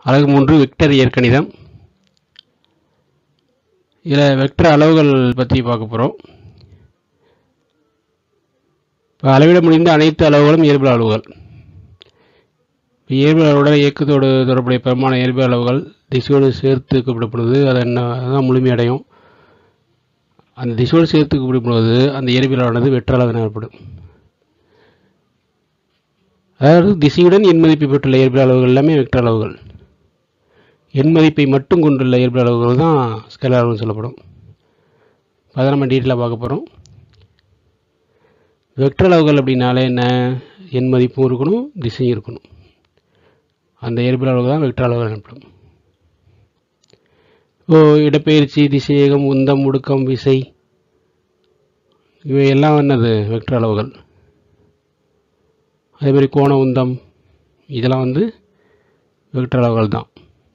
அழகு மூன்று வெக்டர் இயற்கணிதம் இதில் வெக்டர் அளவுகள் பற்றி பார்க்க போகிறோம் இப்போ அளவிட முடிந்த அனைத்து அளவுகளும் இயல்பு அளவுகள் இப்போ இயல்பு அளவுடன் இயக்கத்தோடு தொடர்புடைய பெருமான இயல்பு அளவுகள் திசையோடு சேர்த்து கூப்பிடப்படுவது அது என்ன அதுதான் முழுமையடையும் அந்த திசையோடு சேர்த்து கூப்பிடப்படுவது அந்த இயற்பியல் அளவானது வெற்றளவு எனப்படும் அதாவது திசையுடன் எண் மதிப்பை பெற்றுள்ள இயற்பியல் அளவுகள் எல்லாமே வெக்டர் அளவுகள் எண் மதிப்பை மட்டும் கொண்டுள்ள இயற்பியல் அளவுகள் தான் ஸ்கேலர் அளவுன்னு சொல்லப்படும் அதை நம்ம டீட்டெயிலாக பார்க்க போகிறோம் வெக்டர் அளவுகள் அப்படின்னாலே என்ன எண் மதிப்பும் இருக்கணும் திசையும் இருக்கணும் அந்த இயற்பியல் அளவு தான் வெக்டர் அளவுகள் எனப்படும் ஓ இடப்பெயர்ச்சி திசையகம் உந்தம் முடுக்கம் விசை இவை எல்லாம் என்னது வெக்டர் அளவுகள் அதே மாதிரி கோண உந்தம் இதெல்லாம் வந்து வெக்டர் அளவுகள் தான்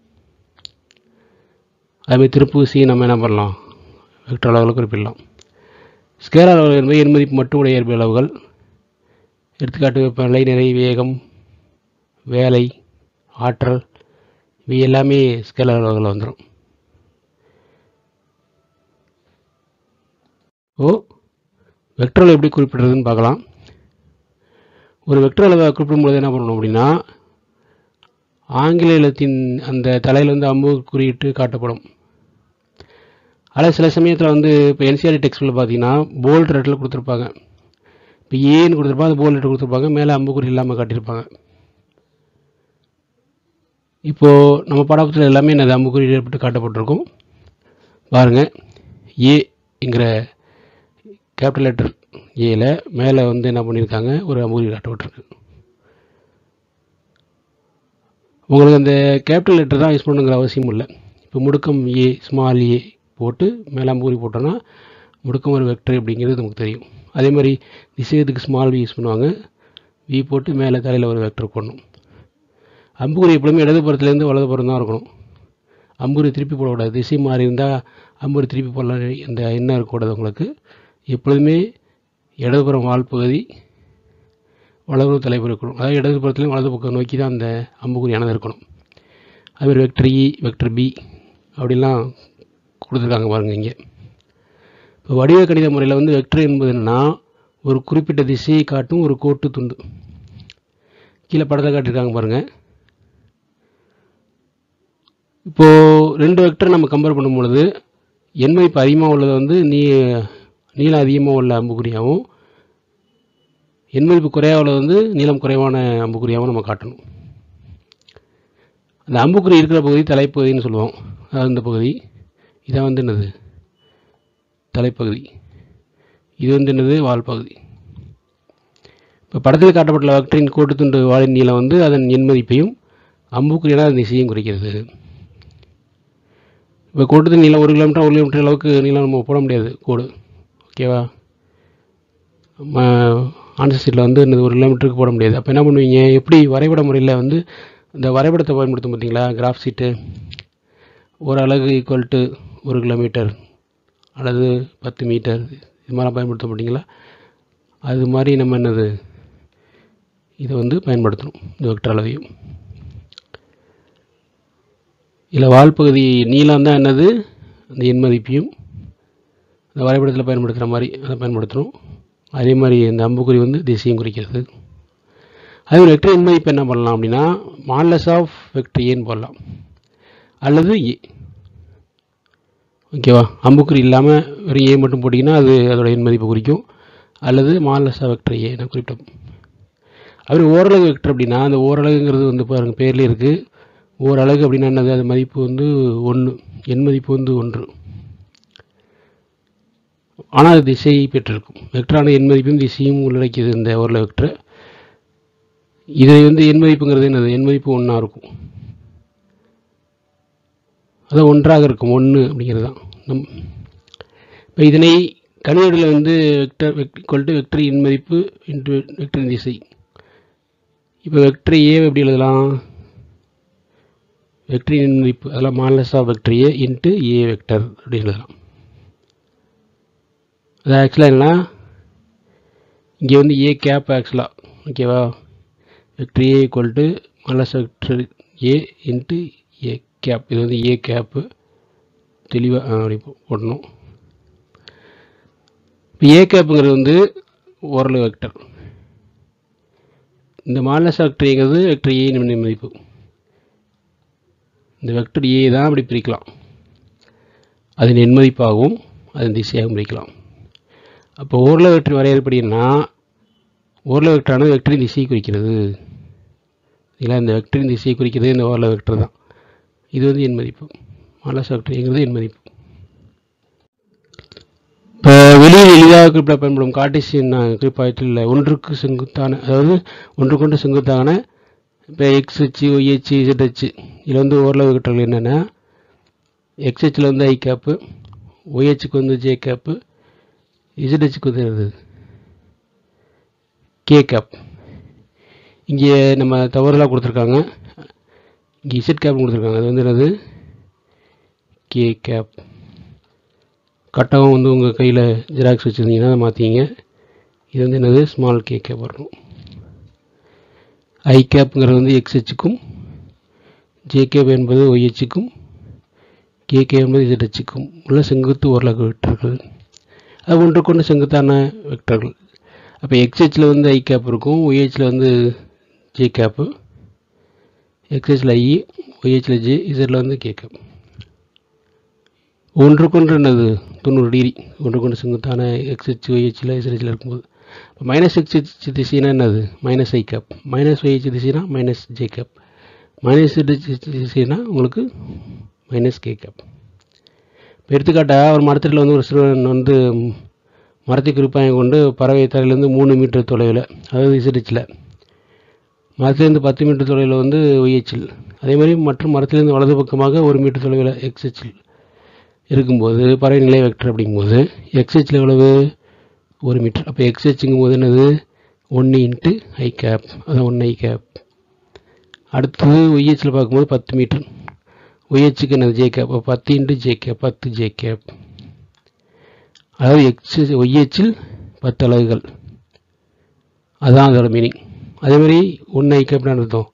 அதேமாதிரி திருப்பூசி நம்ம என்ன பண்ணலாம் வெக்டர் அளவுகளை குறிப்பிடலாம் ஸ்கேலார் அளவுகள் என்பது எண் மதிப்பு மட்டும் உடைய இயற்பியல் அளவுகள் எடுத்துக்காட்டு வெப்பநிலை நிறை வேகம் வேலை ஆற்றல் இவை எல்லாமே ஸ்கேலார் அளவுகளில் வந்துடும் ஓ வெக்டர் அளவு எப்படி குறிப்பிடுறதுன்னு பார்க்கலாம் ஒரு வெக்டர் அளவை குறிப்பிடும்போது என்ன பண்ணணும் அப்படின்னா ஆங்கில எழுத்தின் அந்த தலையில் வந்து அம்பு குறியிட்டு காட்டப்படும் அதில் சில சமயத்தில் வந்து இப்போ என்சிஆர்டி டெக்ஸ்டில் பார்த்தீங்கன்னா போல்ட் ரெட்டில் கொடுத்துருப்பாங்க இப்போ ஏன்னு கொடுத்துருப்பாங்க அது போல்ட் ரெட்டு கொடுத்துருப்பாங்க மேலே அம்புக்குறி இல்லாமல் காட்டியிருப்பாங்க இப்போது நம்ம பாடப்புத்தத்தில் எல்லாமே என்னது அம்புக்குறி ஏற்பட்டு காட்டப்பட்டிருக்கும் பாருங்கள் ஏங்கிற கேபிட்டல் லெட்டர் ஏல மேலே வந்து என்ன பண்ணியிருக்காங்க ஒரு அம்புக்குறி காட்டப்பட்டிருக்கு உங்களுக்கு அந்த கேபிட்டல் லெட்டர் தான் யூஸ் பண்ணுங்கிற அவசியம் இல்லை இப்போ முடுக்கம் ஏ ஸ்மால் ஏ போட்டு மேலே அம்புக்குறி போட்டோன்னா முடுக்கம் ஒரு வெக்டர் அப்படிங்கிறது நமக்கு தெரியும் அதே மாதிரி திசையத்துக்கு ஸ்மால் வி யூஸ் பண்ணுவாங்க வி போட்டு மேலே தலையில் ஒரு வெக்டர் போடணும் அம்புக்குறி எப்பவுமே இடது புறத்துலேருந்து வலது புறம் தான் இருக்கணும் அம்புக்குறி திருப்பி போடக்கூடாது திசை மாறி இருந்தால் அம்புக்குறி திருப்பி போடலாம் அந்த எண்ணம் இருக்கக்கூடாது உங்களுக்கு எப்பொழுதுமே இடதுபுறம் வால் பகுதி வலதுபுறம் தலைப்பு இருக்கணும் அதாவது இடது புறத்துலையும் வலது பக்கம் நோக்கி தான் அந்த அம்புக்குறியானது இருக்கணும் அதுமாதிரி வெக்டர் இ வெக்டர் பி அப்படிலாம் கொடுத்துருக்காங்க பாருங்கள் இங்கே இப்போ வடிவ கணித முறையில் வந்து வெக்டர் என்பது என்னென்னா ஒரு குறிப்பிட்ட திசையை காட்டும் ஒரு கோட்டு துண்டு கீழே படத்தை காட்டியிருக்காங்க பாருங்கள் இப்போது ரெண்டு வெக்டர் நம்ம கம்பேர் பண்ணும் பொழுது எண் மதிப்பு அதிகமாக உள்ளது வந்து நீ நீளம் அதிகமாக உள்ள அம்புக்குறியாகவும் எண் மதிப்பு குறையாக உள்ளது வந்து நீளம் குறைவான அம்புக்குறியாகவும் நம்ம காட்டணும் அந்த அம்புக்குறி இருக்கிற பகுதி தலைப்பகுதின்னு சொல்லுவோம் அதாவது இந்த பகுதி இதான் வந்து என்னது தலைப்பகுதி இது வந்து என்னது வால் பகுதி இப்போ படத்தில் காட்டப்பட்டுள்ள வெக்டரின் கோட்டுத்துண்டு வாளின் நீளம் வந்து அதன் எண் மதிப்பையும் அம்புக்குறியான அதன் திசையும் குறிக்கிறது இப்போ கோட்டுத்தின் நீளம் ஒரு கிலோமீட்டர் ஒரு கிலோமீட்டர் அளவுக்கு நீளம் நம்ம போட முடியாது கோடு ஓகேவா ஆன்சர் சீட்டில் வந்து என்னது ஒரு கிலோமீட்டருக்கு போட முடியாது அப்போ என்ன பண்ணுவீங்க எப்படி வரைபட முறையில் வந்து இந்த வரைபடத்தை பயன்படுத்தும் பார்த்தீங்களா கிராஃப் சீட்டு ஒரு அலகு ஈக்குவல் டு ஒரு கிலோமீட்டர் அல்லது பத்து மீட்டர் இது மாதிரிலாம் பயன்படுத்த மாட்டிங்களா அது மாதிரி நம்ம என்னது இதை வந்து பயன்படுத்தணும் இந்த வெக்டர் அளவையும் இதில் வால் பகுதி நீளம் தான் என்னது அந்த எண் மதிப்பையும் இந்த வரைபடத்தில் பயன்படுத்துகிற மாதிரி அதை பயன்படுத்தணும் அதே மாதிரி இந்த அம்புக்குறி வந்து திசையும் குறிக்கிறது அதே மாதிரி வெக்டர் எண் மதிப்பு என்ன பண்ணலாம் அப்படின்னா மாடலஸ் ஆஃப் வெக்டர் ஏன்னு போடலாம் அல்லது ஏ ஓகேவா அம்புக்குறி இல்லாமல் வெறும் ஏ மட்டும் போட்டிங்கன்னா அது அதோட எண் மதிப்பை குறிக்கும் அல்லது மாடலஸ் ஆஃப் வெக்டர் ஏ நான் குறிப்பிட்டோம் அப்படி ஓரளவு வெக்டர் அப்படின்னா அந்த ஓரளவுங்கிறது வந்து பாருங்கள் பேர்லேயே இருக்குது ஓரளவு அப்படின்னா என்னது அது மதிப்பு வந்து ஒன்று எண் மதிப்பு வந்து ஒன்று ஆனால் அது திசையை பெற்றிருக்கும் வெக்டரான எண் மதிப்பும் திசையும் உள்ளடக்கியது இந்த ஓரளவு வெக்டர் இது வந்து எண் மதிப்புங்கிறது என்னது எண் மதிப்பு ஒன்றா இருக்கும் அது ஒன்றாக இருக்கும் ஒன்று அப்படிங்கிறது தான் நம் இப்போ இதனை கணிதத்தில் வந்து வெக்டர் வெக்ட் வெக்டர் எண் மதிப்பு இன்ட்டு வெக்டரின் திசை இப்போ வெக்டர் ஏ எப்படி எழுதலாம் வெக்டரின் எண் மதிப்பு அதெல்லாம் modulus of vector A into A vector அப்படின்னு எழுதலாம் அது ஆக்சுவலாக என்னன்னா இங்கே வந்து ஏ கேப் ஆக்சுவலாக ஓகேவா vector A equal to modulus vector A into A cap இது வந்து ஏ கேப்பு தெளிவாக அப்படி போ- போடணும் இப்போ ஏ கேப்புங்கிறது வந்து ஓரளவு வெக்டர் இந்த மாலஸ் வெக்டர்ங்கிறது வெக்டர் ஏ மதிப்பு இந்த வெக்டர் ஏ தான் அப்படி பிரிக்கலாம் அதன் எண்மதிப்பாகவும் அதன் திசையாகவும் பிரிக்கலாம் அப்போ ஓரளவு வெக்டர் வரையறுப்படின்னா ஓரளவு வெக்டரானது வெக்டரின் திசையை குறிக்கிறது இல்லை இந்த வெக்டரின் திசையை குறிக்கிறது இந்த ஓரளவு வெக்டர் தான் இது வந்து என் மதிப்பு மாலஸ் வெக்டர்ங்கிறது என் மதிப்பு இப்போ வெளியில் எளிதாக குறிப்பிட பயன்படும் கார்டீசியன் குறிப்பாயத்தில் ஒன்றுக்கு செங்குத்தான அதாவது ஒன்றுக்கொண்டு செங்குத்தான இப்போ X H Y H Z H இதில் வந்து ஓரளவு வெக்டர்கள் என்னென்னா எக்ஸ் ஹெச்சில் வந்து ஐ கேப்பு ஒய்ஹெச்சுக்கு வந்து ஜே கேப்பு இசட்ஹெச்சுக்கு வந்து என்னது கே கேப் இங்கே நம்ம தவறுலாம் கொடுத்துருக்காங்க இங்கே இசட் கேப் கொடுத்துருக்காங்க அது வந்து என்னது கே கேப் கட்டகம் வந்து உங்கள் கையில் ஜெராக்ஸ் வச்சுருந்தீங்கன்னா அதை மாற்றிங்க இது வந்து என்னது ஸ்மால் கே கேப் வரணும் ஐ கேப்புங்கிறது வந்து எக்ஸ்ஹெச்சுக்கும் ஜே கேப் என்பது ஒய்ஹெச்சுக்கும் கே கே என்பது இசட்ஹெச்சுக்கும் உள்ள செங்குத்து ஓரளவு வெக்டர்கள் அது ஒன்றுக்கொண்டு செங்குத்தான வெக்டர்கள் அப்போ எக்ஸ்ஹெச்சில் வந்து ஐ கேப் இருக்கும் ஒய்ஹெச்சில் வந்து ஜே கேப்பு எக்ஸ்ஹெச்சில் ஐ ஒய்ஹெச்சில் ஜே இசட்டில் வந்து கே கேப் ஒன்றுக்கொன்று என்னது தொண்ணூறு டிகிரி ஒன்றுக்கொண்டு செங்குத்தான எக்ஸ்ஹெச் ஒய்ஹெச்சில் இசட்ஹெச்சில் இருக்கும்போது இப்போ மைனஸ் எக்ஸ்ஹெச் திசைனா என்னது minus I cap minus Y H திசைனா மைனஸ் ஜே கேப் மைனஸ் திசைனா உங்களுக்கு மைனஸ் கே கேப் இப்போ எடுத்துக்காட்டா ஒரு மரத்தில் வந்து ஒரு சிறுவன் வந்து மரத்தை குறிப்பாக கொண்டு பறவை தரையிலேருந்து மூணு மீட்டர் தொலைவில் அதாவது இசடிச்சில் மரத்துலேருந்து பத்து மீட்டர் தொலைவில் வந்து ஒய்ஹெச்சில் அதே மாதிரி மற்றும் மரத்திலிருந்து வலது பக்கமாக ஒரு மீட்டர் தொலைவில் எக்ஸ்ஹெச்சில் இருக்கும்போது பறவை நிலை வெக்டர் அப்படிங்கும்போது எக்ஸ்ஹெச்சில் எவ்வளவு ஒரு மீட்டர் அப்போ எக்ஸ்ஹெச்சுங்கும் போது என்னது ஒன்று இன்ட்டு ஐ கேப் அதான் ஒன்று ஐ கேப் அடுத்தது ஒய்ஹெச்சில் பார்க்கும்போது பத்து மீட்டர் ஒய்ஹெச்சுக்கு என்னது ஜே கேப் அப்போ பத்து இன்ட்டு ஜே கேப் பத்து ஜே கேப் அதாவது எக்ஸ் ஒய்ஹெச்சில் பத்து அலகுகள் அதுதான் அதோட மீனிங் அதே மாதிரி ஒன்று ஐ கேப்னு அர்த்தம்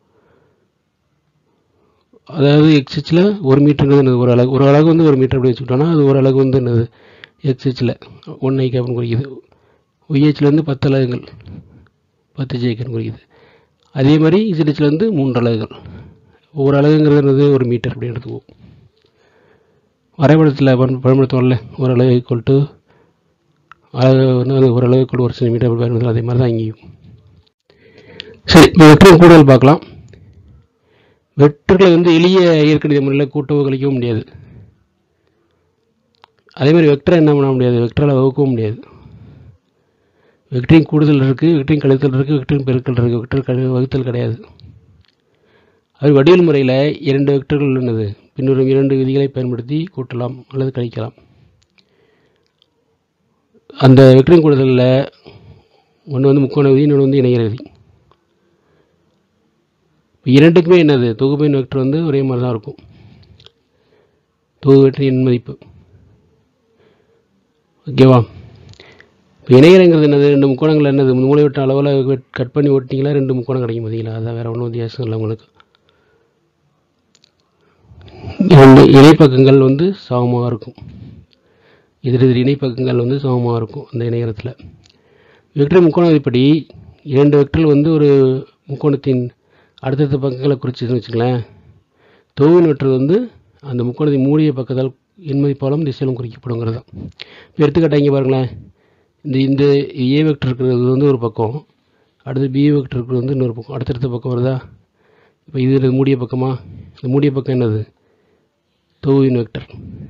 அதாவது எக்ஸ்ஹெச்சில் ஒரு மீட்டருங்கிறது என்னது ஒரு அலகு ஒரு அலகு வந்து ஒரு மீட்டர் அப்படி வச்சுக்கிட்டோம்னா அது ஒரு அலகு வந்து என்னது எக்ஸ்ஹெச்சில் ஒன் ஐ கேப்னு குறிக்குது ஒய்ஹெச்சில் வந்து பத்து அலகுகள் பத்து ஜே கேப்னு குறிக்குது அதே மாதிரி இசட்ஹெச்சில் வந்து மூன்று அலகுகள் ஒரு அலகுங்கிறது என்னது ஒரு மீட்டர் அப்படின்னு எடுத்துக்குவோம் வரைபடத்தில் பயன் பயன்படுத்துவோம்ல ஒரு அலகு ஈக்குவல் டு அலகு வந்து ஒரு அலகு ஈக்குவல் ஒரு சென்டிமீட்டர் அப்படி பயன்படுத்தலாம் அதே மாதிரி தான் இங்கேயும் சரி இப்போ வெக்டர் கூடுதல் பார்க்கலாம் வெக்டர்களை வந்து எளிய இயற்கணித முறையில் கூட்டவோ கழிக்கவும் முடியாது அதே மாதிரி வெக்டரை என்ன பண்ண முடியாது வெக்டரால் வகுக்கவும் முடியாது வெக்டரின் கூடுதல் இருக்குது வெக்டரின் கழித்தல் இருக்குது வெக்டரின் பெருக்கல் இருக்குது வெக்டர் கழி வகுத்தல் கிடையாது அது வடிவல் முறையில் இரண்டு வெக்டர்கள் என்னது பின்வரும் இரண்டு விதிகளை பயன்படுத்தி கூட்டலாம் அல்லது கழிக்கலாம் அந்த வெக்டரின் கூடுதலில் ஒன்று வந்து முக்கோண விதி இன்னொன்று வந்து இணைகிற விதி இப்போ இரண்டுக்குமே என்னது தொகுப்பின் வெக்டர் வந்து ஒரே மாதிரி தான் இருக்கும் தொகுப்பு வெக்டரின் மதிப்பு ஓகேவா இப்போ இணையரங்கிறது என்னது ரெண்டு முக்கோணங்கள் என்னது மூளை விட்ட அளவில் கட் பண்ணி ஓட்டிங்களா ரெண்டு முக்கோணம் கிடைக்கும் பார்த்தீங்களா அதான் வேறு ஒன்றும் வித்தியாசம் இல்லை உங்களுக்கு இரண்டு இணைப்பக்கங்கள் வந்து சமமாக இருக்கும் எதிர் எதிர் இணைப்பக்கங்கள் வந்து சமமாக இருக்கும் அந்த இணையரத்தில் வெக்டர் முக்கோண விதிப்படி இரண்டு வெக்டர்கள் வந்து ஒரு முக்கோணத்தின் அடுத்தடுத்த பக்கங்களை குறிச்சுன்னு வச்சுங்களேன் தொகுவின் வெக்டர் வந்து அந்த முக்கோணத்தின் மூடிய பக்கத்தால் எண்மதிப்பாலும் திசையிலும் குறிக்கப்படுங்கிறது தான் இப்போ எடுத்துக்காட்டா இங்கே பாருங்களேன் இந்த இந்த ஏ வெக்டர் இருக்கிறது வந்து ஒரு பக்கம் அடுத்து பி வெக்டர் இருக்கிறது வந்து இன்னொரு பக்கம் அடுத்தடுத்த பக்கம் வருதா இப்போ இது மூடிய பக்கமா இந்த மூடிய பக்கம் என்னது தொகுவின் வெக்டர்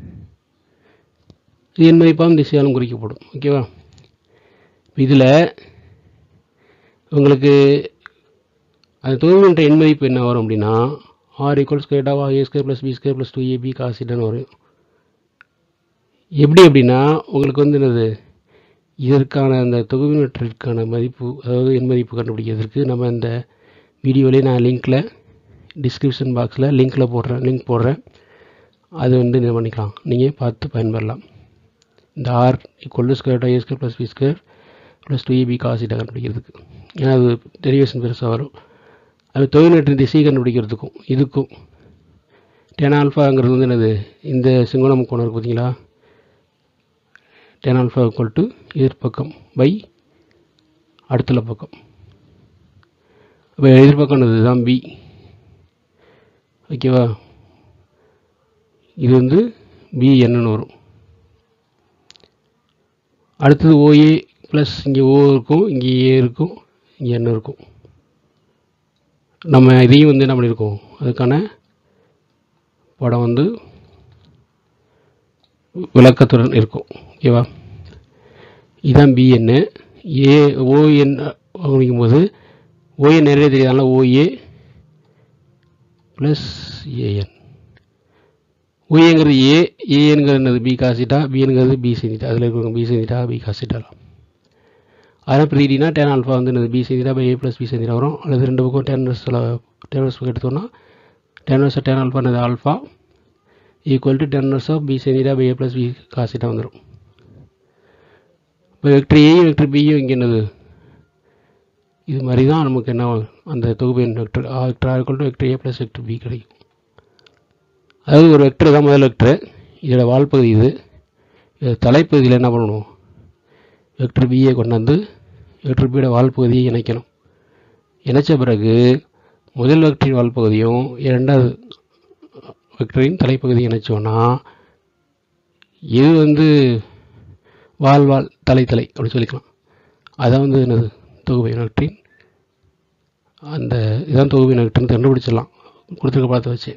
இது என் மதிப்பாலும் திசையாலும் குறிக்கப்படும் ஓகேவா இதில் உங்களுக்கு அந்த தொகுவின்ற எண் மதிப்பு என்ன வரும் அப்படின்னா R equal square of A square plus B square plus two AB காசிட்டன்னு வரும் எப்படி அப்படின்னா உங்களுக்கு வந்து என்னது இதற்கான அந்த தொகுவினற்றிற்கான மதிப்பு அதாவது எண் மதிப்பு கண்டுபிடிக்கிறதுக்கு நம்ம இந்த வீடியோலேயே நான் லிங்க்கில் டிஸ்கிரிப்ஷன் பாக்ஸில் லிங்க்கில் போடுறேன் லிங்க் போடுறேன் அது வந்து இது பண்ணிக்கலாம் நீங்கள் பார்த்து பயன்பெறலாம் இந்த R equal square A square plus B square plus two AB காசிட்டை கண்டுபிடிக்கிறதுக்கு ஏன்னா அது டெரிவேஷன் பெருசாக வரும் அது தொழில்நெற்றின் திசை கண்டுபிடிக்கிறதுக்கும் இதுக்கும் டென் ஆல்ஃபாங்கிறது வந்து என்னது இந்த செங்கோணம் கோணம் இருக்குது பார்த்தீங்களா டென் ஆல்ஃபா ஈக்குவல் டு எதிர்பக்கம் பை அடுத்துள்ள பக்கம் இப்போ எதிர்பக்கம் இதுதான் பி ஓகேவா இது வந்து பி என்னன்னு வரும் அடுத்தது ஓஏ ப்ளஸ் இங்கே ஓ இருக்கும் இங்கே ஏ இருக்கும் இங்கே என்ன இருக்கும் நம்ம இதையும் வந்து என்ன பண்ணியிருக்கோம் அதுக்கான படம் வந்து விளக்கத்துடன் இருக்கும் ஓகேவா இதுதான் பிஎன்னு ஏ ஓஎன் அப்படிங்கும்போது ஓஎன் நிறைய தெரியாதனால ஓஏ ப்ளஸ் ஏஎன் ஓஏங்கிறது ஏ ஏஎன்கிறது என்னது பி காசிட்டா பிஎன்கிறது பி செஞ்சிட்டா அதில் இருக்கிறவங்க பி செஞ்சிட்டா பி காசிட்டாலாம் அதனால் ப்ரீடினா டென் ஆல்ஃபா வந்து என்னது B sin theta by A plus B sin theta வரும் அல்லது ரெண்டு பக்கம் டென் வர்ஸில் டென் வர்ஸ் எடுத்தோம்னா டென் வர்ஸ் டென் ஆல்ஃபா என்னது alpha equal to tan inverse of B sin theta by A plus B cos theta வந்துடும் இப்போ வெக்டர் ஏயும் வெக்டர் பியும் இங்கே என்னது இது மாதிரி தான் நமக்கு என்ன அந்த தொகுப்பின் vector vector R equal to vector A plus vector B கிடைக்கும் அதாவது ஒரு வெக்டர் தான் முதல் வெக்டர் இதோட வால்பகுதி இது இது தலைப்பகுதியில் என்ன பண்ணணும் வெக்டர் பியை கொண்டாந்து வெக்டர் பியோட வால்பகுதியை இணைக்கணும் இணைச்ச பிறகு முதல் வெக்டரின் வால்பகுதியும் இரண்டாவது வெக்டரின் தலைப்பகுதியை இணைச்சோன்னா இது வந்து வால் வால் தலை தலை அப்படி சொல்லிக்கலாம் அதான் வந்து என்னது தொகுப்பு வெக்டரின் அந்த இதான் தொகுப்பு வெக்டர்னு கண்டுபிடிச்சிடலாம் கொடுத்துருக்க படத்தை வச்சு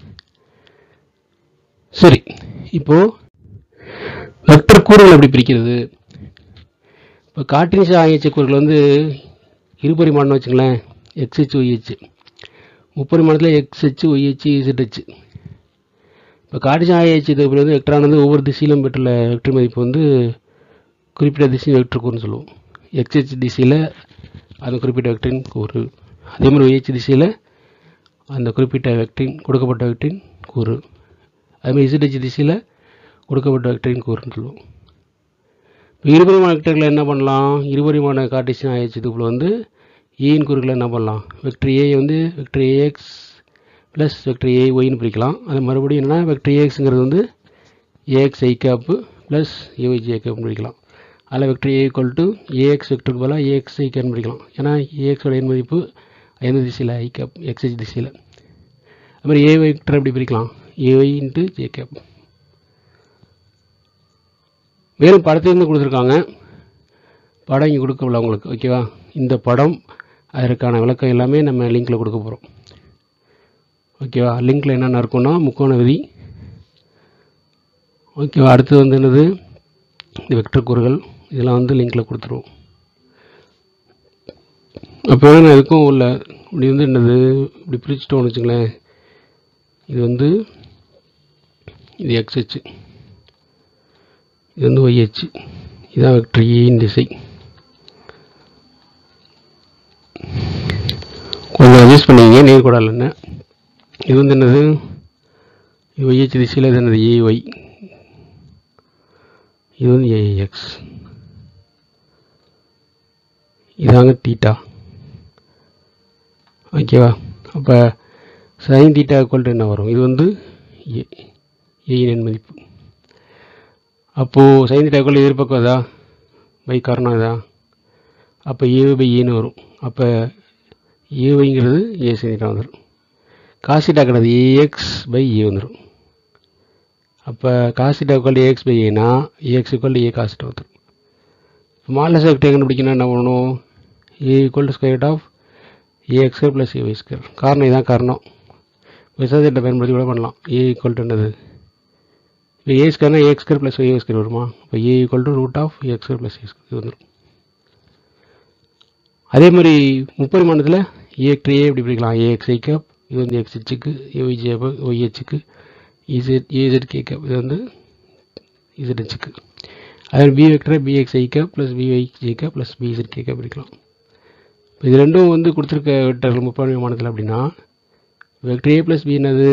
சரி இப்போ வெக்டர் கூறுகள் எப்படி பிரிக்கிறது இப்போ காற்றினிச ஆயச்ச கூறுகள் வந்து இருபரிமாணம்னு வச்சுங்களேன் எக்ஸ்ஹெச் ஒய்ஹெச் முப்பரிமாணத்தில் எக்ஸ்ஹெச் ஒய்ஹெச் இசட்ஹெச் இப்போ காற்றினிச ஆயச்ச தொகுப்பில் வந்து வெக்டரானது ஒவ்வொரு திசையிலும் பெற்றுள்ள வெக்டர் மதிப்பு வந்து குறிப்பிட்ட திசை வெக்டர் கூறுன்னு சொல்லுவோம் எக்ஸ்ஹெச் திசையில் அந்த குறிப்பிட்ட வெக்டரின் கூறு அதே மாதிரி ஒய்ஹெச் திசையில் அந்த குறிப்பிட்ட வெக்டரின் கொடுக்கப்பட்ட வெக்டரின் கூறு அதுமாதிரி இசட்ஹெச் திசையில் கொடுக்கப்பட்ட வெக்டரின் கூறுன்னு சொல்லுவோம் இப்போ இருபரிமாண வெக்டர்களை என்ன பண்ணலாம் இருபரிமாண கார்டீசியன் ஆயிடுச்சு இதுக்குள்ள வந்து ஏயின் கூறுகளை என்ன பண்ணலாம் வெக்டர் ஏ வந்து vector AX plus vector A ஒய்னு பிரிக்கலாம் அது மறுபடியும் என்னென்னா வெக்டர் ஏஎக்ஸுங்கிறது வந்து AX I cap plus AY J கேப்னு பிரிக்கலாம் அதில் vector A equal to AX வெக்டருக்கு பதிலாக ஏஎக்ஸ் ஐ கேப்னு பிரிக்கலாம் ஏன்னா ஏஎக்ஸோட எண் மதிப்பு எந்த திசையில் ஐ கேப் எக்ஸ்ஹெச் திசையில் அது மாதிரி ஏ வெக்டர் எப்படி பிரிக்கலாம் ஏஒய் இன்ட்டு ஜே கேப் மேலும் படத்திலிருந்து கொடுத்துருக்காங்க படம் இங்கே கொடுக்கல உங்களுக்கு ஓகேவா இந்த படம் அதற்கான விளக்கம் எல்லாமே நம்ம லிங்க்கில் கொடுக்க போகிறோம் ஓகேவா லிங்க்கில் என்னென்ன இருக்குன்னா முக்கோண விதி ஓகேவா அடுத்து வந்து என்னது இந்த வெக்டர் கூறுகள் இதெல்லாம் வந்து லிங்க்கில் கொடுத்துருவோம் அப்போ நான் எதுக்கும் உள்ள இப்படி வந்து என்னது இப்படி பிரிச்சுட்டோம்னு வச்சுங்களேன் இது வந்து இது எக்ஸ்ஹெச் இது வந்து ஒய்ஹெச் இதான் வெக்டர் ஏயின் திசை கொஞ்சம் அட்ஜஸ்ட் பண்ணிங்க நேர்கோடால் என்ன இது வந்து என்னது இது ஒய்ஹெச் திசையில் இது என்னது ஏஒய் இது வந்து ஏஎக்ஸ் இதாங்க தீட்டா ஓகேவா அப்போ சைன் தீட்டா ஈக்குவல் என்ன வரும் இது வந்து ஏ ஏயின் எண் மதிப்பு அப்போது சைன் தீட்டா ஈக்குவல் எதிர்பக்கம் இதா பை காரணம் இதா அப்போ ஏ பை ஏன்னு வரும் அப்போ ஏவைங்கிறது ஏ சைன் தீட்டா வந்துடும் காசிட்டா கிடையாது ஏஎக்ஸ் பை ஏ வந்துடும் அப்போ காசிட்டா ஈக்குவல் ஏஎக்ஸ் பை ஏனா ஏஎக்ஸ் ஈக்குவல் ஏ காசிட்டா வந்துடும் மாலஸ் வெக்டர் கண்டுபிடிக்கணும் என்ன பண்ணணும் A equal to square of AX square plus AY square காரணம் இதான் காரணம் விசாதத்தை பயன்படுத்தி கூட பண்ணலாம் ஏ ஈக்குவல் டு என்னது இப்போ ஏ ஸ்கொயர்னா A square plus Y square வருமா இப்போ A equal to root of A square plus A square வந்துடும் அதே மாதிரி முப்பரிமாணத்தில் ஏக்டர் ஏ எப்படி பிடிக்கலாம் ஏஎக்ஸ் ஐ கேப் இது வந்து எக்ஸ் ஹெச்சுக்கு ஏஒய் ஜே ஒய்ஹெச்சுக்கு இசட் ஏசட் கே கேப் இது வந்து இசட் ஹெச்சுக்கு அதே பி வெக்டரை BX I cap plus BY J cap plus BZ K cap பிடிக்கலாம் இப்போ இது ரெண்டும் வந்து கொடுத்துருக்க வெக்டர்கள் முப்பரிமாணத்தில் அப்படின்னா வெக்டர் ஏ ப்ளஸ் பி என்னது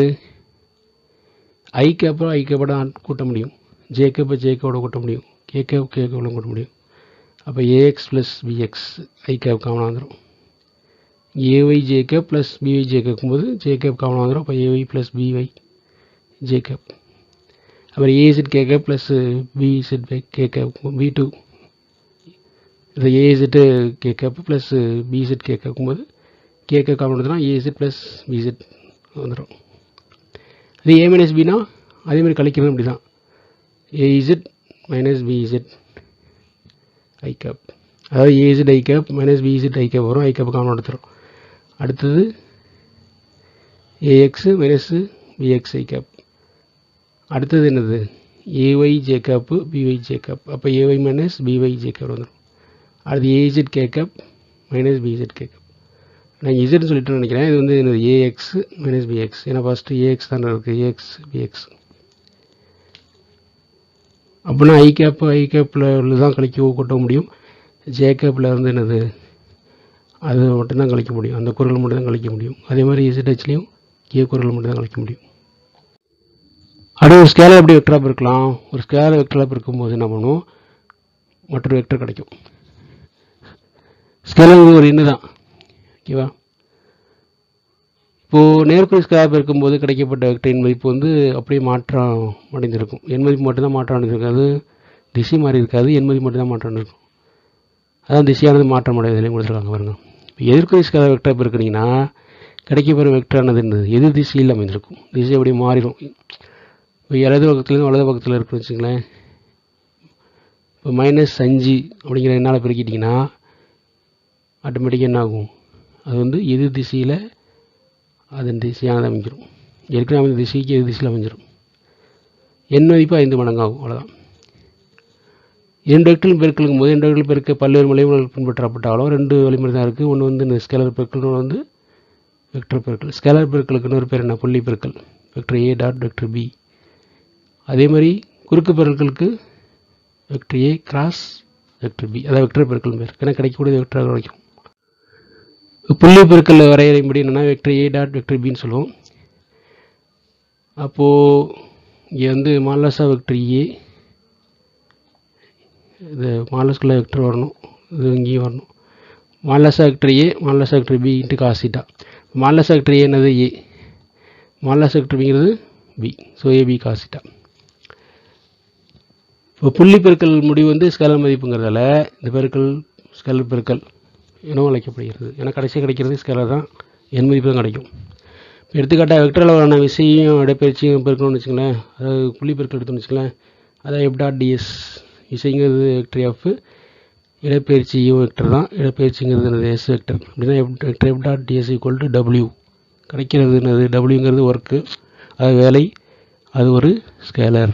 ஐ கேப்போ ஐ கேப்போட கூட்ட முடியும் ஜே கேப்பை ஜே கேவோட கூட்ட முடியும் கே கேப் கே கேவோட கூட்ட முடியும் அப்போ AX plus BX I cap காமனாக வந்துடும் AY J cap plus BY J கேட்கும்போது ஜே கேப் காமனாக வந்துடும் அப்போ AY plus BY J cap அப்புறம் AZ K cap plus BZ by K cap B two இது AZ K cap plus BZ K கேட்கும்போது K K common வந்துடும் AZ plus BZ வந்துடும் அது ஏ மைனஸ் பினா அதே மாதிரி கழிக்கிறது அப்படி தான் AZ minus BZ I cap அதாவது AZ I cap minus BZ I cap வரும் ஐ கேப் காமன் எடுத்துரும் அடுத்தது AX minus BX I cap அடுத்தது என்னது AY J cap BY J cap அப்போ AY minus BY J cap வந்துடும் அடுத்து AZ K cap minus BZ K cap நான் இசட்னு சொல்லிட்டு நினைக்கிறேன் இது வந்து என்னது ஏஎக்ஸ் மைனஸ் பிஎக்ஸ் ஏன்னா ஃபஸ்ட்டு ஏஎக்ஸ் தானே இருக்குது ஏஎக்ஸ் பிஎக்ஸ் அப்படின்னா ஐ கேப் ஐ கேப்பில் தான் கழிக்க கூட்ட முடியும் ஜே கேப்பில் வந்து என்னது அது மட்டும்தான் கழிக்க முடியும் அந்த குரல் மட்டும் தான் கழிக்க முடியும் அதே மாதிரி இசட்ஹெச்லேயும் கே குரல் மட்டும் தான் கழிக்க முடியும் அடுத்து ஒரு ஸ்கேலர் எப்படி வெக்டராக இருக்கலாம் ஒரு ஸ்கேலர் வெக்டராக இருக்கும்போது என்ன பண்ணுவோம் மற்றொரு வெக்டர் கிடைக்கும் ஸ்கேலர் ஒரு எண்ணு தான் ஓகேவா இப்போது நேர்குறி ஸ்கேலர் இருக்கும்போது கிடைக்கப்பட்ட வெக்டரின் மதிப்பு வந்து அப்படியே மாற்றம் அடைந்திருக்கும் எண் மதிப்பு மட்டும்தான் மாற்றம் அடைந்திருக்காது திசை மாறி இருக்காது எண் மதிப்பு மட்டும்தான் மாற்றம் அடைந்திருக்கும் அதான் திசையானது மாற்றம் அடைவதிலையும் கொடுத்துருக்காங்க பாருங்க இப்போ எதிர்குறி ஸ்கேலர் வெக்டர் இருக்குனீங்கன்னா கிடைக்கப்பெறும் வெக்டரானது என்னது எதிர் திசையில் அமைந்திருக்கும் திசை அப்படி மாறிடும் இப்போ இடது பக்கத்துலேருந்து வலது பக்கத்தில் இருக்குன்னு வச்சுங்களேன் இப்போ மைனஸ் அஞ்சு அப்படிங்கிற என்னால் பெருக்கிட்டிங்கன்னா ஆட்டோமேட்டிக்காக என்ன ஆகும் அது வந்து எதிர் திசையில் அதன் திசையானது அமைஞ்சிடும் ஏற்கனவே அமைந்த திசைக்கு எதிர் திசையில் அமைஞ்சிடும் எண் மதிப்பு ஐந்து மடங்காகும் அவ்வளோதான் இரண்டு வெக்டர்கள் பெருக்கலுக்கும் போது இரண்டு வெக்டர்கள் பெருக்க பல்வேறு வழிமுறைகள் பின்பற்றப்பட்டாலும் ரெண்டு வழிமுறை தான் இருக்குது ஒன்று வந்து இந்த ஸ்கேலர் பெருக்கல் ஒன்று வந்து வெக்டர் பெருக்கல் ஸ்கேலர் பெருக்கலுக்கு இன்னொரு பேர் என்ன புள்ளி பெருக்கல் vector A dot vector B அதே மாதிரி குறுக்கு பெருக்கலுக்கு vector A cross vector B அதாவது வெக்டர் பெருக்கல் பேர் ஏன்னா கிடைக்கக்கூடிய வெக்டராக கிடைக்கும் புள்ளி பெருக்கல் வரையறைப்படி என்னென்னா வெக்டர் ஏ டாட் வெக்டர் பின்னு சொல்லுவோம் அப்போது இங்கே வந்து மாலசா வெக்டர் ஏ இது மாலஸ்குள்ள வெக்டர் வரணும் இது இங்கேயும் வரணும் மாலசா வெக்டர் ஏ மாலசா வெக்டர் பி இன்ட்டு காசிட்டா மாலசா வெக்டர் ஏ என்னது ஏ மாலசா வெக்டர் பிங்கிறது பி ஸோ ஏபி காசிட்டா இப்போ புள்ளி பெருக்கல் முடிவு வந்து ஸ்கேலர் மதிப்புங்கிறதால இந்த பெருக்கல் ஸ்கேலர் பெருக்கல் எனவும் அழைக்கப்படுகிறது ஏன்னா கடைசியாக கிடைக்கிறது ஸ்கேலர் தான் என் மதிப்பு தான் கிடைக்கும் இப்போ எடுத்துக்காட்டாக வெக்டர் அளவான விசையும் இடப்பெயர்ச்சியும் பெருக்கணும்னு வச்சுங்களேன் அதாவது புள்ளி பெருக்கல் எடுத்தோம்னு வச்சுங்களேன் அதாவது எப் டாட் டிஎஸ் விசைங்கிறது வெக்டர் எஃப் இடப்பெயர்ச்சியும் வெக்டர் தான் இடப்பெயர்ச்சிங்கிறது என்னது எஸ் வெக்டர் அப்படின்னா F vector F dot DS equal to W கிடைக்கிறது என்னது டபிள்யூங்கிறது ஒர்க்கு அது வேலை அது ஒரு ஸ்கேலர்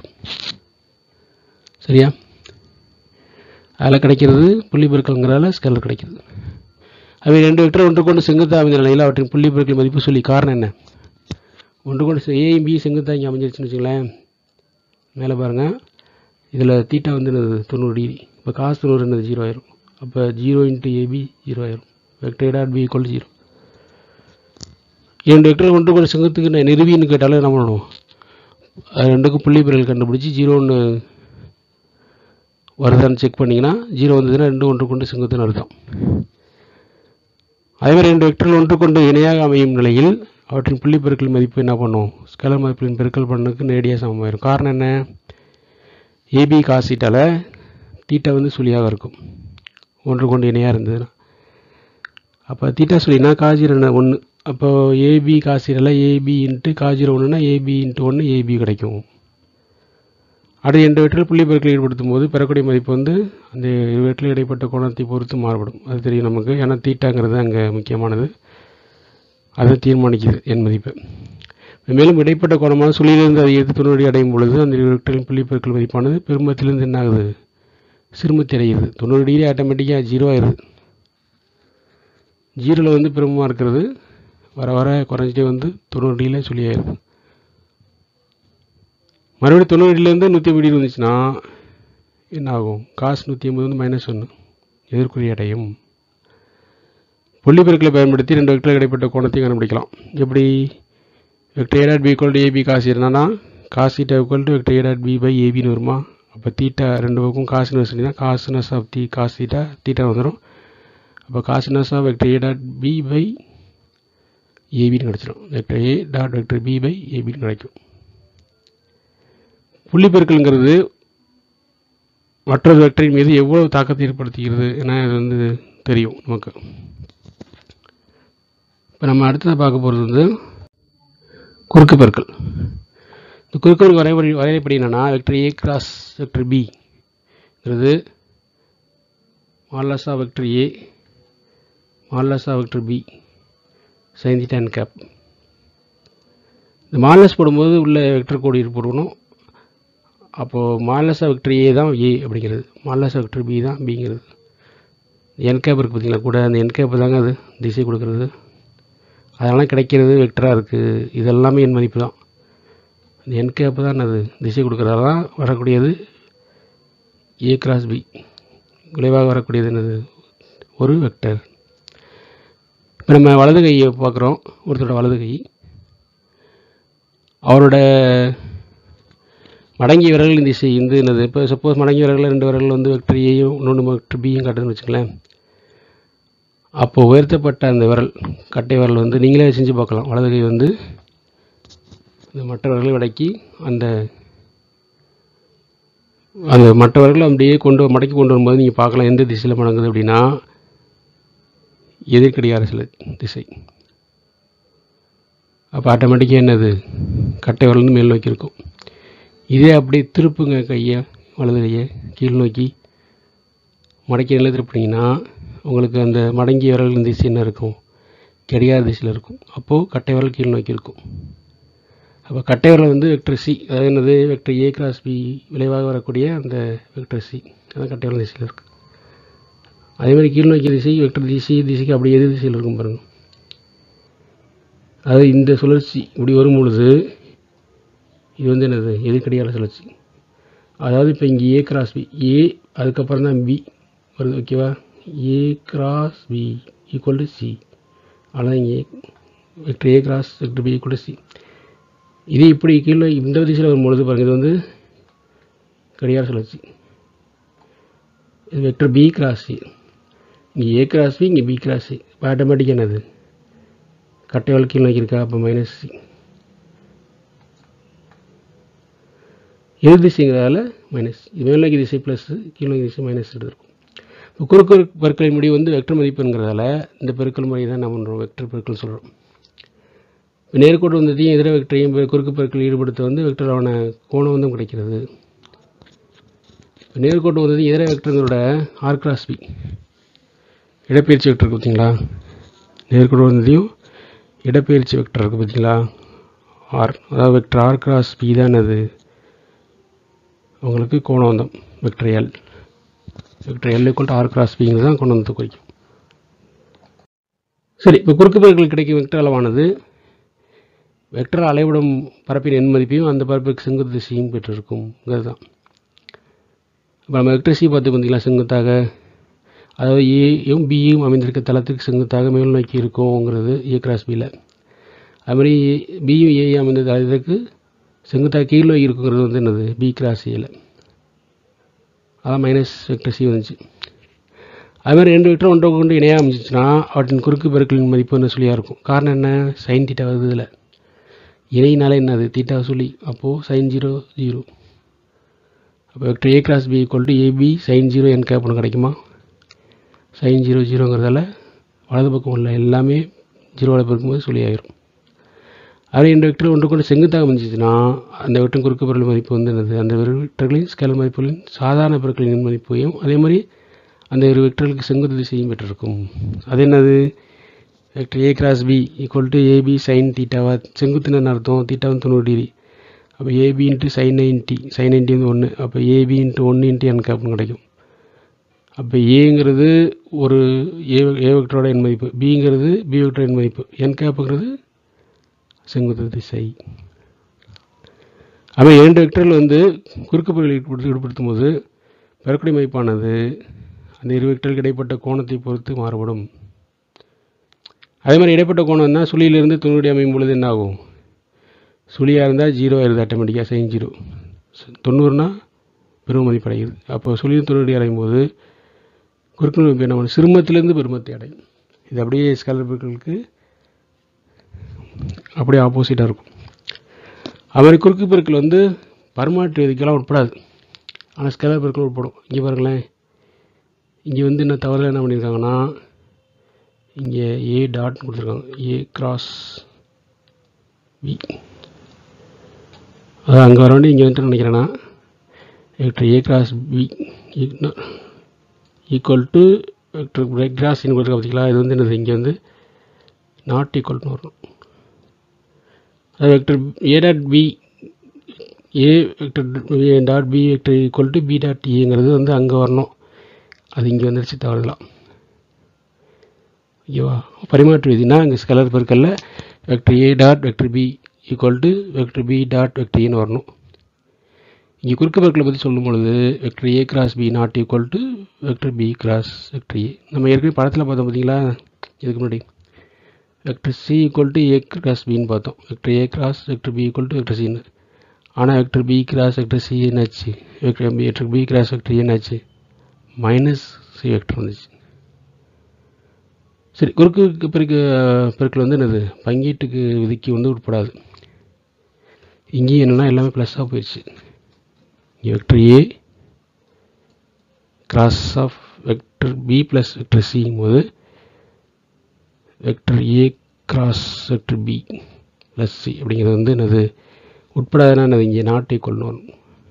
சரியா அதில் கிடைக்கிறது புள்ளி பெருக்கல்ங்கிறதால ஸ்கேலர் கிடைக்கிறது அவை ரெண்டு வெக்டர் ஒன்று கொண்டு செங்குத்தாக அமைந்த நிலையில் அவற்றின் புள்ளி பெருக்கல் மதிப்பு சொல்லி காரணம் என்ன ஒன்று கொண்டு ஏயும் பி செங்குத்தாக இங்கே அமைஞ்சிருச்சுன்னு வச்சுங்களேன் மேலே பாருங்கள் இதில் தீட்டா வந்து என்னது தொண்ணூறு டிகிரி இப்போ காசு தொண்ணூறு என்னது ஜீரோ ஆயிரும் அப்போ ஜீரோ இன்ட்டு ஏபி ஜீரோ ஆயிரும் vector dot B equal zero இரண்டு வெக்டர் ஒன்று கொண்டு செங்குத்துக்கு நான் நிறுவின்னு கேட்டாலும் என்ன பண்ணணும் அது ரெண்டுக்கும் புள்ளி பெருக்கல் கண்டுபிடிச்சி ஜீரோன்னு வருதான்னு செக் பண்ணிங்கன்னா ஜீரோ வந்ததுன்னா ரெண்டு ஒன்று கொண்டு செங்குத்துன்னு அர்த்தம் அதே மாதிரி ரெண்டு வெக்டர்கள் ஒன்று கொண்டு இணையாக அமையும் நிலையில் அவற்றின் புள்ளி பெருக்கல் மதிப்பு என்ன பண்ணும் ஸ்கேலர் மதிப்பின் பெருக்கல் பண்ணுக்கு நேரடியாக சமமாயிரும் காரணம் என்ன ஏபி காசிட்டால தீட்டா வந்து சுழியாக இருக்கும் ஒன்று கொண்டு இணையாக இருந்ததுன்னா அப்போ தீட்டா சுழினா காஜீரோ ஒன்று அப்போ ஏபி காசிடல ஏபி இன்ட்டு காஜீரோ ஒன்றுனா ஏபி இன்ட்டு ஒன்று ஏபி கிடைக்கும் அடுத்து ரெண்டு வெற்றில் புள்ளி பெருக்கல் ஈடுபடுத்தும் போது பெறக்கூடிய மதிப்பு வந்து அந்த இரு வெற்றில் இடைப்பட்ட கோணத்தை பொறுத்து மாறுபடும் அது தெரியும் நமக்கு ஏன்னா தீட்டாங்கிறது அங்கே முக்கியமானது அதை தீர்மானிக்குது என் மதிப்பு மேலும் இடைப்பட்ட கோணமான சுழியிலிருந்து அதை எதிர்த்து தொண்ணூறு அடையும் பொழுது அந்த இரு வெற்றிலின் புள்ளி பெருக்கல் மதிப்பானது பெருமத்திலிருந்து என்ன ஆகுது சிறுமத்தி அடையுது தொண்ணூறு டிகிரி ஆட்டோமேட்டிக்காக ஜீரோ ஆயிடுது ஜீரோவில் வந்து பெருமமாக இருக்கிறது வர வர குறைஞ்சிட்டே வந்து தொண்ணூறு டிகிரியில் சொல்லி ஆயிடுது மறுபடியும் தொண்ணூறு டிகிரிலேருந்து நூற்றி ஐம்பது டிகிரி வந்துச்சுன்னா என்ன ஆகும் காசு நூற்றி ஐம்பது வந்து மைனஸ் ஒன்று எதிர்குறி அடையும் புள்ளி பெருக்கலை பயன்படுத்தி ரெண்டு வெக்டர் இடைப்பட்ட கோணத்தையும் கண்டுபிடிக்கலாம் எப்படி vector A dot B equal to AB cos என்னன்னா cos theta equal to vector A dot B by ஏபின்னு வருமா அப்போ தீட்டா ரெண்டு பக்கம் காசுன்னு வச்சுட்டிங்கன்னா காசுனஸ் of the cos theta theta வந்துடும் அப்போ cos inverse of vector A dot B by ஏபின்னு கிடச்சிடும் vector A dot vector B by ஏபின்னு கிடைக்கும் புள்ளி பெருக்கல்ங்கிறது மற்றொரு வெக்டரின் மீது எவ்வளவு தாக்கத்தை ஏற்படுத்துகிறது என இது வந்து தெரியும் நமக்கு இப்போ நம்ம அடுத்ததாக பார்க்க போகிறது வந்து குறுக்கு பெருக்கல் இந்த குறுக்கு பெருக்கல் வரைபடி வரையப்படி என்னன்னா வெக்டர் ஏ கிராஸ் வெக்டர் பிங்கிறது மாலஸா வெக்டர் ஏ மாலஸா vector B sine theta and cap இந்த மாலஸ் போடும்போது உள்ள வெக்டர் கோடி போடணும் அப்போது மாலஸா வெக்டர் ஏ தான் ஏ அப்படிங்கிறது மாலஸா வெக்டர் பி தான் பிங்கிறது என் கேப் இருக்குது பார்த்தீங்களா கூட அந்த என் கேப் தாங்க அது திசை கொடுக்கறது அதெல்லாம் கிடைக்கிறது வெக்டராக இருக்குது இதெல்லாமே என் மதிப்பு தான் இந்த என் கேப் தான் அது திசை கொடுக்குறதெல்லாம் வரக்கூடியது ஏ கிராஸ் பி விளைவாக வரக்கூடியது என்னது ஒரு வெக்டர் இப்போ நம்ம வலது கையை பார்க்குறோம் ஒருத்தரோட வலது கை அவரோட மடங்கிய விரல்களின் திசை வந்து என்னது இப்போ சப்போஸ் மடங்கிய விரல்கள் ரெண்டு விரல்கள் வந்து வெக்டர் ஏயும் இன்னொன்று வெக்டர் பியும் காட்டுதுன்னு வச்சுங்களேன் அப்போது உயர்த்தப்பட்ட அந்த விரல் கட்டை விரல் வந்து நீங்களே செஞ்சு பார்க்கலாம் வலது கை வந்து இந்த மற்ற விரல்களை விடக்கி அந்த அந்த மற்ற விரல்களை அப்படியே கொண்டு மடக்கி கொண்டு வரும்போது நீங்கள் பார்க்கலாம் எந்த திசையில் மடங்குது அப்படின்னா எதிர்க்கடிகார சில திசை அப்போ ஆட்டோமேட்டிக்காக என்னது கட்டை விரல் வந்து மேல் நோக்கி இருக்கும் இதே அப்படியே திருப்புங்க கையை வலது கையை கீழ் நோக்கி மடக்கி நிலை திருப்பினீங்கன்னா உங்களுக்கு அந்த மடங்கிய விரல்களின் திசை என்ன இருக்கும் கடிகார திசையில் இருக்கும் அப்போது கட்டை விரல் கீழ் நோக்கி இருக்கும் அப்போ கட்டை விரல் வந்து வெக்டர் சி அதாவது என்னது வெக்டர் ஏ கிராஸ் பி விளைவாக வரக்கூடிய அந்த வெக்டர் சி அதான் கட்டை விரல் திசையில் இருக்குது அதே மாதிரி கீழ் நோக்கிய திசை வெக்டர் திசை திசைக்கு அப்படியே எதிர் திசையில் இருக்கும் பாருங்கள் அதாவது இந்த சுழற்சி இப்படி வரும் பொழுது இது வந்து என்னது எதிர்க்கடியால சுழற்சி அதாவது இப்போ இங்கே ஏ கிராஸ் பி ஏ அதுக்கப்புறம் தான் பி வருது ஓகேவா A cross B equal to C அதான் இங்கே vector A cross vector B equal to C இது இப்படி கீழே இந்த திசையில் வரும்பொழுது பாருங்கள் இது வந்து கடிகார சுழற்சி இது வெக்டர் பி கிராஸ் சி இங்கே ஏ கிராஸ் பி இங்கே பி கிராஸ் சி இப்போ ஆட்டோமேட்டிக் என்னது கட்டை வழக்கு கீழ் நோக்கி இருக்கா அப்போ மைனஸ் சி எதிர் திசைங்கிறதால மைனஸ் மேல் நோக்கி திசை ப்ளஸ் கீழ் நோக்கி திசை மைனஸ் இருக்கும் இப்போ குறுக்கு பெருக்கலின் முடிவு வந்து வெக்டர் மதிப்புங்கிறதால இந்த பெருக்கல் முறை தான் நம்ம பண்ணுறோம் வெக்டர் பெருக்கல் சொல்கிறோம் இப்போ நேர்கோட்டு வந்ததையும் எதிர வெக்டரையும் குறுக்கு பெருக்கல் ஈடுபடுத்த வந்து வெக்டரான கோணம் வந்து கிடைக்கிறது இப்போ நேர்கோட்டு வந்தது இதர வெக்டர்களோட ஆர் கிராஸ் பி இடப்பெயர்ச்சி வெக்டர் இருக்குது பார்த்தீங்களா நேர்கோட்டு வந்ததையும் இடப்பெயர்ச்சி வெக்டர் இருக்குது பார்த்தீங்களா ஆர் அதாவது வெக்டர் ஆர் கிராஸ் பி தான் அது உங்களுக்கு கோணவந்தம் vector L vector L equal R cross பிங்கிறது தான் கோணவந்தத்தை குறிக்கும் சரி இப்போ குறுக்கு பெருக்கல் கிடைக்கும் வெக்டர் அளவானது வெக்டர் அலைவிடும் பரப்பின் எண் மதிப்பையும் அந்த பரப்புக்கு செங்குத்து திசையும் பெற்றிருக்கும்ங்கிறது தான் இப்போ நம்ம வெக்டர் சி பார்த்து பார்த்தீங்களா செங்குத்தாக அதாவது ஏயும் பியும் அமைந்திருக்க தளத்துக்கு செங்குத்தாக மேல் நோக்கி இருக்கும்ங்கிறது ஏ கிராஸ் பியில் அதுமாதிரி பியும் ஏயும் அமைந்த தளத்துக்கு செங்குத்தாக கீழ் நோக்கி இருக்குங்கிறது வந்து என்னது பி கிராஸ் ஏல அதான் மைனஸ் வெக்டர் சி வந்துச்சு அதுமாதிரி ரெண்டு வெக்டர் ஒன்றை கொண்டு இணையாக அமைஞ்சிச்சுன்னா அவற்றின் குறுக்கு பெருக்கலின் மதிப்பு என்ன சொல்லியாக இருக்கும் காரணம் என்ன சைன் தீட்டா வருது இதில் இணையினால என்னது தீட்டா சொல்லி அப்போது சைன் ஜீரோ ஜீரோ அப்போ vector A cross B equal to A B sine zero N cap ஒன்று கிடைக்குமா சைன் ஜீரோ ஜீரோங்கிறதால வலது பக்கம் உள்ள எல்லாமே ஜீரோவில் பெருக்கும்போது சொல்லி ஆயிரும் அதே இந்த வெக்டர் ஒன்று கொண்டு செங்குத்தாக அமைஞ்சிச்சுன்னா அந்த வெட்டும் குறுக்கு பொருள் மதிப்பு வந்து என்னது அந்த இரு வெக்டர்களின் ஸ்கேலர் மதிப்புகளின் சாதாரண பொருட்களின் மதிப்பையும் அதே மாதிரி அந்த இரு வெக்டர்களுக்கு செங்குத்து திசையும் பெற்றிருக்கும் அது என்னது vector A cross B equal to A B sine தீட்டாவா செங்குத்துன்னு அர்த்தம் தீட்டா வந்து தொண்ணூறு டிகிரி அப்போ A B into sine ninety sine ninety வந்து ஒன்று அப்போ ஏபி இன்ட்டு ஒன்று இன்ட்டு என் கேப்னு கிடைக்கும் அப்போ ஏங்கிறது ஒரு ஏ ஏ வெக்டரோட எண் மதிப்பு பிங்கிறது பி வெக்டர் எண் மதிப்பு என் கேப்புங்கிறது செங்குத்து திசை அப்போ இரண்டு வெக்டர்கள் வந்து குறுக்கு பகுதியில் ஈடுபடுத்தி ஈடுபடுத்தும் போது பெறக்கூடிய மதிப்பானது அந்த இரு வெக்டர்களுக்கு இடைப்பட்ட கோணத்தை பொறுத்து மாறுபடும் அதே மாதிரி இடைப்பட்ட கோணம்னா சுழியிலிருந்து தொண்ணூறு அமையும் பொழுது என்ன ஆகும் சுழியாக இருந்தால் ஜீரோ ஆயிருது ஆட்டோமேட்டிக்காக சைன் ஜீரோ தொண்ணூறுனா பெரும் மதிப்படையுது அப்போ சுழியில் தொண்ணூறு அடையும் போது குறுக்கு இப்போ நம்ம சிறுமத்திலேருந்து பெருமத்தை அடையும் இது அப்படியே ஸ்கேலர் பெருக்களுக்கு அப்படியே ஆப்போசிட்டாக இருக்கும் அது மாதிரி குறுக்கு பெருக்கள் வந்து பரிமாற்று விதிக்கெல்லாம் உட்படாது ஆனால் ஸ்கேலர் பெருக்கள் உட்படும் இங்கே பாருங்களேன் இங்கே வந்து என்ன தவறு என்ன பண்ணியிருக்காங்கன்னா இங்கே ஏ டாட் கொடுத்துருக்காங்க ஏ கிராஸ் பி அது அங்கே வர வேண்டிய இங்கே வந்துட்டு நினைக்கிறேன்னா vector A cross B equal to vector break cross கொடுத்துருக்க பார்த்தீங்களா இது வந்து என்னது இங்கே வந்து நாட் ஈக்குவல்னு வரணும் அது vector A dot B A vector dot B vector equal to B dot ஏங்கிறது வந்து அங்கே வரணும் அது இங்கே வந்துருச்சு தவறுதலாம் ஓகேவா பரிமாற்று விதினா இங்கே ஸ்கலர் பெருக்கல்ல vector A dot vector B equal to vector B dot vector ஏன்னு வரணும் இங்கே குறுக்கு பெருக்களை பற்றி சொல்லும் பொழுது vector A cross B not equal to vector B cross vector A நம்ம ஏற்கனவே படத்தில் பார்த்தோம் பார்த்தீங்களா இதுக்கு முன்னாடி vector C equal to A cross பின்னு பார்த்தோம் vector A cross vector B equal to vector சின்னு ஆனால் vector B cross vector C என்னாச்சு vector B vector B cross vector என்னாச்சு மைனஸ் சி வெக்டர் வந்துச்சு சரி குறுக்கு பெருக்கு பெருக்கில் வந்து என்னது பங்கீட்டுக்கு விதிக்கு வந்து உட்படாது இங்கேயும் என்னென்னா எல்லாமே ப்ளஸ்ஸாக போயிடுச்சு இங்கே vector A cross of vector B plus vector சிங்கும் போது vector A cross vector B plus C அப்படிங்கிறது வந்து என்னது உட்படாதுன்னா என்னது இங்கே நாட் ஈக்குவல்னு வரும்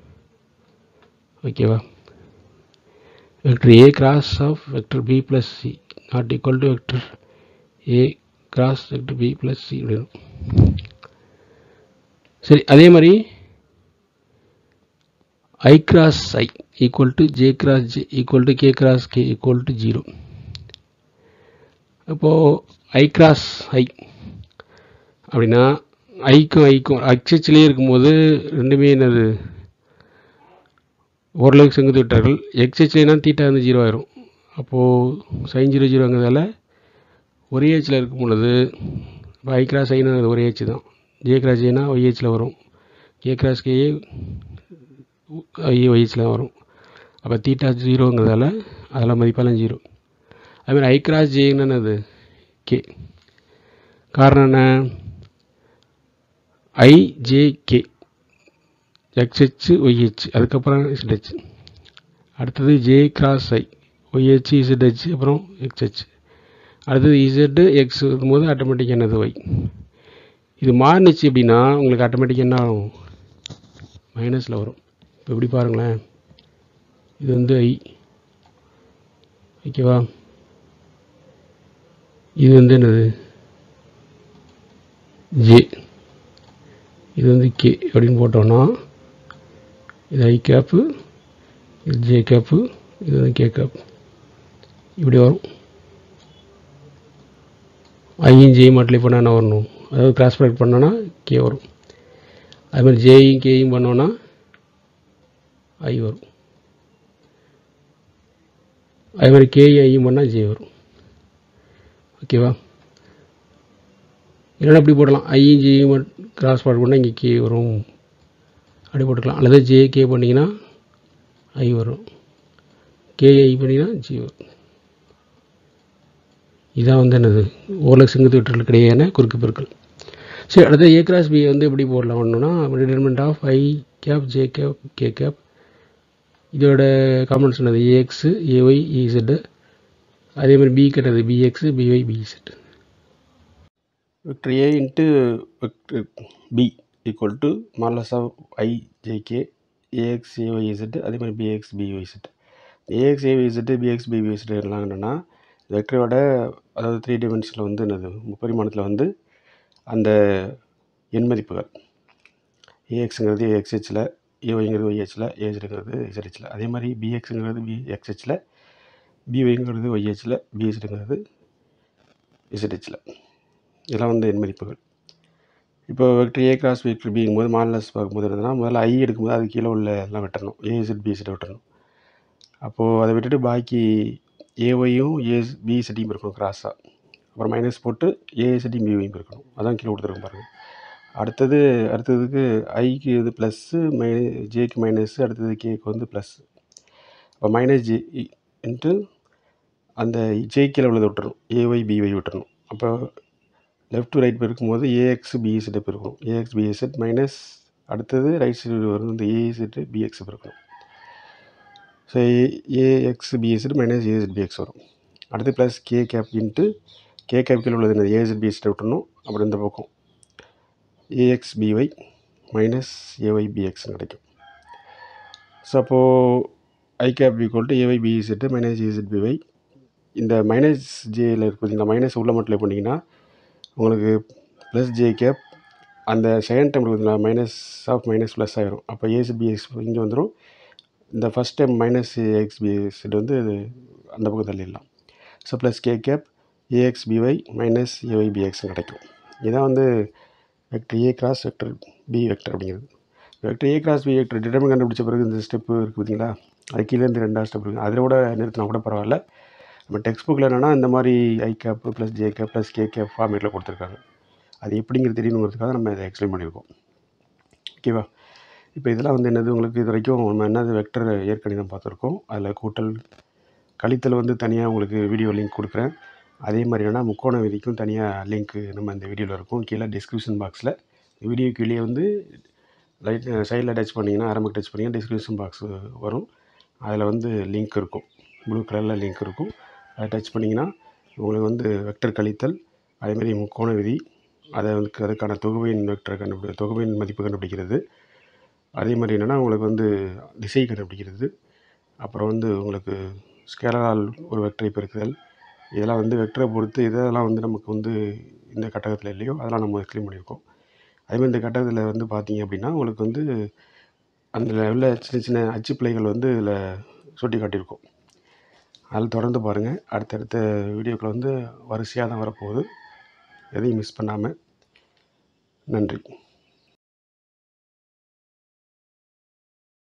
ஓகேவா vector A cross of vector B plus C not equal to vector A cross vector B plus C அப்படின்னு சரி அதே மாதிரி I cross I equal to J cross J equal to K cross K equal to zero அப்போது I cross ஐ அப்படின்னா ஐக்கும் ஐக்கும் அச்சச்சிலே இருக்கும்போது ரெண்டுமே என்னது ஓரளவுக்கு செங்குத்து விட்டார்கள் எக்ஸ்ஹெச்லேனா தீட்டா வந்து ஜீரோ ஆயிரும் அப்போது சைன் ஜீரோ ஜீரோங்கிறதால ஒரே ஹெச்சில் இருக்கும் பொழுது இப்போ ஐ கிராஸ் ஐனா அது ஒரே ஹெச் தான் ஜே கிராஸ் ஏனா ஒய்ஹெச்சில் வரும் கே கிராஸ் கேஏ ஐ ஒய்ஹெச்சில் வரும் அப்போ தீட்டா ஜீரோங்கிறதால அதெல்லாம் மதிப்பெல்லாம் ஜீரோ அதுமாதிரி ஐ கிராஸ் ஜேன்னு அது கே காரணம் என்ன I J K X H Y H அதுக்கப்புறம் இசட்ஹெச் அடுத்தது J cross I Y H Z H அப்புறம் எக்ஸ்ஹெச் அடுத்தது இசட்டு எக்ஸ் இருக்கும்போது ஆட்டோமேட்டிக் என்னது ஒய் இது மாறினுச்சு அப்படின்னா உங்களுக்கு ஆட்டோமேட்டிக் என்ன ஆகும் மைனஸில் வரும் இப்போ எப்படி பாருங்களேன் இது வந்து ஐ ஓகேவா இது வந்து என்னது ஜே இது வந்து கே அப்படின்னு போட்டோம்னா இது ஐ கேப்பு இது ஜே கேப்பு இது வந்து கே கேப் இப்படி வரும் ஐயும் ஜேயும் மல்டிப்ளை பண்ணால் என்ன வரணும் அதாவது கிராஸ் ப்ராடக்ட் பண்ணோன்னா கே வரும் அது மாதிரி ஜேயும் கேயும் பண்ணோன்னா ஐ வரும் அது மாதிரி கேயும் ஐயும் பண்ணால் ஜே வரும் ஓகேவா இல்லைன்னா அப்படி போடலாம் ஐயும் ஜேயும் கிராஸ் ப்ராடக்ட் பண்ணால் இங்கே கே வரும் அப்படி போட்டுக்கலாம் அல்லது ஜே கே பண்ணிங்கன்னா ஐ வரும் கேஐ பண்ணிங்கன்னா ஜி வரும் இதான் வந்து என்னது ஓரளவு செங்குத்து வெற்றல் கிடையான குறுக்கு பெருக்கள் சரி அடுத்து ஏ கிராஸ் பி வந்து எப்படி போடலாம் ஒன்றுனா determinant of I cap J cap K cap இதோட காம்பனன்ஸ் என்னது ஏஎக்ஸு ஏஒய் இசட்டு அதே மாதிரி பி கட்டது B X B Y B Z vector a into vector b equal to modulus of i jk ax ayz அதே மாதிரி bx byz ax ayz bx byz எல்லாம் என்னென்னா வெக்டரோட அதாவது த்ரீ டிமென்ஷனில் வந்து என்னது முப்பரிமாணத்தில் வந்து அந்த எண் மதிப்புகள் ஏஎக்ஸுங்கிறது எக்ஸ்ஹெச்சில் ஏஒய்ங்கிறது ஒய்ஹெச்சில் ஏஜ்ங்கிறது இசட்ஹெச்சில் அதே மாதிரி பிஎக்ஸுங்கிறது பி எக்ஸ்ஹெச்சில் பிஒய்ங்கிறது ஒய்ஹெச்சில் பிஹெச்ங்கிறது இசட்ஹெச்சில் இதெல்லாம் வந்து எண் மதிப்புகள் இப்போ வெக்டர் ஏ கிராஸ் வெக்டர் பிங்கும் போது மாடலஸ் பார்க்கும்போது என்னதுன்னா முதல்ல ஐ எடுக்கும்போது அது கீழே உள்ள எல்லாம் வெட்டணும் ஏஇசட் பிஇசட் வெட்டணும் அப்போது அதை விட்டுட்டு பாக்கி ஏஒய்யும் ஏ பிஇசட்டையும் இருக்கணும் கிராஸாக அப்புறம் மைனஸ் போட்டு ஏஎஸ்டியும் பிஒயும் இருக்கணும் அதான் கீழே கொடுத்துருக்கோம் பாருங்கள் அடுத்தது அடுத்ததுக்கு ஐக்கு இது ப்ளஸ்ஸு மை ஜேக்கு மைனஸு அடுத்தது கேக்கு வந்து ப்ளஸ் அப்போ மைனஸ் ஜே இன்ட்டு அந்த ஜேக்கில் உள்ளதை விட்டுறணும் ஏஒய் பிஒய் விட்டுறணும் அப்போ லெஃப்ட் டு ரைட் பெருக்கும்போது ஏஎக்ஸ் பிஇசெட்டை பெருக்கணும் ஏஎக்ஸ் பிஇசெட் மைனஸ் அடுத்தது ரைட் சைடு வரும் இந்த ஏஇசெட்டு பிஎக்ஸ் பெருக்கணும் so A X B Z minus A Z B X வரும் அடுத்து plus K cap into K கேப்பில் உள்ளது என்ன ஏஎஸ்ட் பிஎஸ்ட் விட்டுறணும் அப்புறம் இந்த பக்கம் A X B Y minus A Y B X கிடைக்கும் ஸோ அப்போது I cap equal to A Y B Z minus A Z B Y இந்த மைனஸ் ஜேயில் இருக்கு பார்த்தீங்களா மைனஸ் உள்ள மட்டும் பண்ணிங்கன்னா உங்களுக்கு ப்ளஸ் ஜே கேப் அந்த செகண்ட் டைம் பார்த்தீங்களா மைனஸ் ஆஃப் மைனஸ் ப்ளஸ் ஆயிரும் அப்போ ஏஎஸ்ட் பிஎக்ஸ் இங்கே வந்துடும் இந்த first time minus X B Z வந்து அந்த பக்கம் தள்ளிடலாம் so plus K cap A X B Y minus A Y B X கிடைக்கும் இதான் வந்து vector A cross vector B vector அப்படிங்கிறது vector A cross B vector determinant கண்டுபிடிச்ச பிறகு இந்த ஸ்டெப்பு இருக்குது பார்த்தீங்களா அது கீழேருந்து ரெண்டாவது ஸ்டெப் இருக்குது அதில் கூட நிறுத்தினா கூட பரவாயில்ல நம்ம டெக்ஸ்ட் புக்கில் என்னென்னா இந்த மாதிரி I cap plus J cap plus K cap ஃபார்மேட்டில் கொடுத்துருக்காங்க அது எப்படிங்கிறது தெரியணுங்கிறதுக்காக நம்ம இதை எக்ஸ்பிளைன் பண்ணியிருக்கோம் ஓகேவா இப்போ இதெல்லாம் வந்து என்னது உங்களுக்கு இது வரைக்கும் நம்ம என்னது வெக்டர் ஏற்கனவே பார்த்துருக்கோம் அதில் கூட்டல் கழித்தல் வந்து தனியாக உங்களுக்கு வீடியோ லிங்க் கொடுக்குறேன் அதே மாதிரி என்னென்னா முக்கோண விதிக்கும் தனியாக லிங்க்கு நம்ம இந்த வீடியோவில் இருக்கும் கீழே டிஸ்கிரிப்ஷன் பாக்ஸில் வீடியோ கீழே வந்து லைட் சைடில் டச் பண்ணிங்கன்னா ஆரம்பக்கு டச் பண்ணிங்கன்னா டிஸ்கிரிப்ஷன் பாக்ஸ் வரும் அதில் வந்து லிங்க் இருக்கும் ப்ளூ கலரில் லிங்க் இருக்கும் அதை டச் பண்ணிங்கன்னா உங்களுக்கு வந்து வெக்டர் கழித்தல் அதேமாதிரி முக்கோண விதி அதை வந்து அதுக்கான தொகுவையின் வெக்டர் கண்டுபிடி தொகுவையின் மதிப்பு கண்டுபிடிக்கிறது அதே மாதிரி என்னென்னா உங்களுக்கு வந்து திசை கண்டுபிடிக்கிறது அப்புறம் வந்து உங்களுக்கு ஸ்கேலரால் ஒரு வெக்டரை பெருக்குதல் இதெல்லாம் வந்து வெக்டரை பொறுத்து இதெல்லாம் வந்து நமக்கு வந்து இந்த கட்டகத்தில் இல்லையோ அதெல்லாம் நம்ம எக்ஸ்பிளைன் பண்ணியிருக்கோம் அதேமாதிரி இந்த கட்டகத்தில் வந்து பார்த்தீங்க அப்படின்னா உங்களுக்கு வந்து அந்த உள்ள சின்ன சின்ன அச்சு பிழைகள் வந்து இதில் சுட்டி காட்டியிருக்கோம் அதில் தொடர்ந்து பாருங்கள் அடுத்தடுத்த வீடியோக்கள் வந்து வரிசையாக தான் வரப்போகுது எதையும் மிஸ் பண்ணாமல் நன்றி